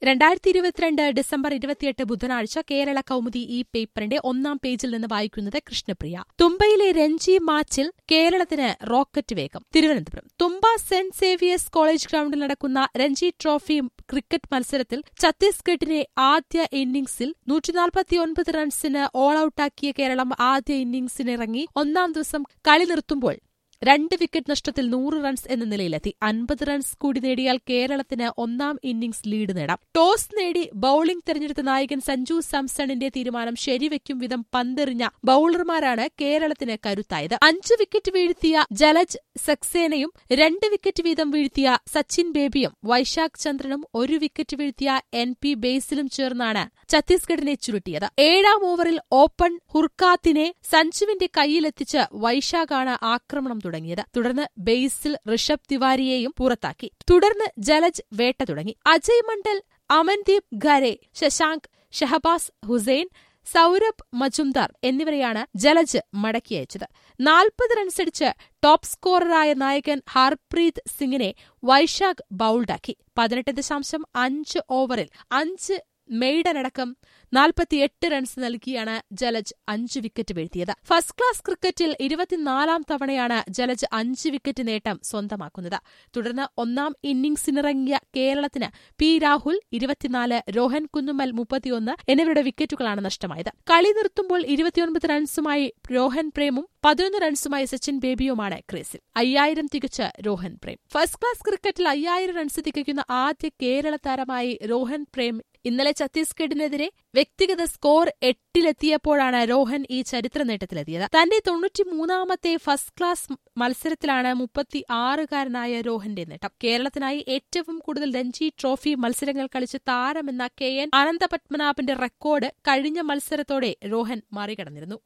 രണ്ടായിരത്തി ഇരുപത്തിരണ്ട് ഡിസംബർ ഇരുപത്തിയെട്ട് ബുധനാഴ്ച കേരള കൗമുദി ഈ പേപ്പറിന്റെ ഒന്നാം പേജിൽ നിന്ന് വായിക്കുന്നത് കൃഷ്ണപ്രിയ തുമ്പയിലെ രഞ്ജി മാച്ചിൽ കേരളത്തിന് റോക്കറ്റ് വേഗം Thiruvananthapuram Thumba Saint Xavier's College ഗ്രൌണ്ടിൽ നടക്കുന്ന രഞ്ജി ട്രോഫി ക്രിക്കറ്റ് മത്സരത്തിൽ ഛത്തീസ്ഗഡിനെ ആദ്യ ഇന്നിംഗ്സിൽ നൂറ്റിനാൽപ്പത്തിയൊൻപത് റൺസിന് ഓൾ ഔട്ടാക്കിയ കേരളം ആദ്യ ഇന്നിംഗ്സിനിറങ്ങി ഒന്നാം ദിവസം കളി നിർത്തുമ്പോൾ രണ്ട് വിക്കറ്റ് നഷ്ടത്തിൽ നൂറ് റൺസ് എന്ന നിലയിലെത്തി അൻപത് റൺസ് കൂടി നേടിയാൽ കേരളത്തിന് ഒന്നാം ഇന്നിംഗ്സ് ലീഡ് നേടാം ടോസ് നേടി ബൌളിംഗ് തെരഞ്ഞെടുത്ത നായകൻ സഞ്ജു സാംസണിന്റെ തീരുമാനം ശരിവെക്കും വിധം പന്തെറിഞ്ഞ ബൌളർമാരാണ് കേരളത്തിന് കരുത്തായത് അഞ്ച് വിക്കറ്റ് വീഴ്ത്തിയ ജലജ് സക്സേനയും രണ്ട് വിക്കറ്റ് വീതം വീഴ്ത്തിയ സച്ചിൻ ബേബിയും വൈശാഖ് ചന്ദ്രനും ഒരു വിക്കറ്റ് വീഴ്ത്തിയ എൻ പി ബേസിലും ചേർന്നാണ് ഛത്തീസ്ഗഡിനെ ചുരുട്ടിയത് ഏഴാം ഓവറിൽ ഓപ്പൺ ഹുർക്കാത്തിനെ സഞ്ജുവിന്റെ കൈയിലെത്തിച്ച് വൈശാഖാണ് ആക്രമണം തുടങ്ങിയത് തുടർന്ന് ബേസിൽ ഋഷഭ് തിവാരിയെയും പുറത്താക്കി തുടർന്ന് ജലജ് വേട്ട തുടങ്ങി അജയ് മണ്ഡൽ അമൻദീപ് ഖരെ ശശാങ്ക് ഷഹബാസ് ഹുസൈൻ സൌരഭ് മജുംദാർ എന്നിവരെയാണ് ജലജ് മടക്കിയയച്ചത് നാൽപ്പത് റൺസടിച്ച് ടോപ്പ് സ്കോററായ നായകൻ ഹർപ്രീത് സിംഗിനെ വൈശാഖ് ബൌൾഡാക്കി പതിനെട്ട് ദശാംശം അഞ്ച് ഓവറിൽ അഞ്ച് മെയ്ഡനടക്കം നാൽപ്പത്തിയെട്ട് റൺസ് നൽകിയാണ് ജലജ് അഞ്ച് വിക്കറ്റ് വീഴ്ത്തിയത് ഫസ്റ്റ് ക്ലാസ് ക്രിക്കറ്റിൽ ഇരുപത്തിനാലാം തവണയാണ് ജലജ് അഞ്ച് വിക്കറ്റ് നേട്ടം സ്വന്തമാക്കുന്നത് തുടർന്ന് ഒന്നാം ഇന്നിംഗ്സിനിറങ്ങിയ കേരളത്തിന് പി രാഹുൽ ഇരുപത്തിനാല് രോഹൻ കുന്നുമ്മൽ മുപ്പത്തിയൊന്ന് എന്നിവരുടെ വിക്കറ്റുകളാണ് നഷ്ടമായത് കളി നിർത്തുമ്പോൾ ഇരുപത്തിയൊൻപത് റൺസുമായി രോഹൻ പ്രേമും പതിനൊന്ന് റൺസുമായി സച്ചിൻ ബേബിയുമാണ് ക്രീസിൽ അയ്യായിരം തികച്ച് രോഹൻ പ്രേം ഫസ്റ്റ് ക്ലാസ് ക്രിക്കറ്റിൽ അയ്യായിരം റൺസ് തികയ്ക്കുന്ന ആദ്യ കേരള താരമായി രോഹൻ പ്രേം ഇന്നലെ ഛത്തീസ്ഗഡിനെതിരെ വ്യക്തിഗത സ്കോർ എട്ടിലെത്തിയപ്പോഴാണ് രോഹൻ ഈ ചരിത്ര നേട്ടത്തിലെത്തിയത് തന്റെ തൊണ്ണൂറ്റിമൂന്നാമത്തെ ഫസ്റ്റ് ക്ലാസ് മത്സരത്തിലാണ് മുപ്പത്തി ആറുകാരനായ രോഹന്റെ നേട്ടം കേരളത്തിനായി ഏറ്റവും കൂടുതൽ രഞ്ജി ട്രോഫി മത്സരങ്ങൾ കളിച്ച താരമെന്ന കെ എൻ അനന്തപത്മനാഭന്റെ റെക്കോർഡ് കഴിഞ്ഞ മത്സരത്തോടെ രോഹൻ മറികടന്നിരുന്നു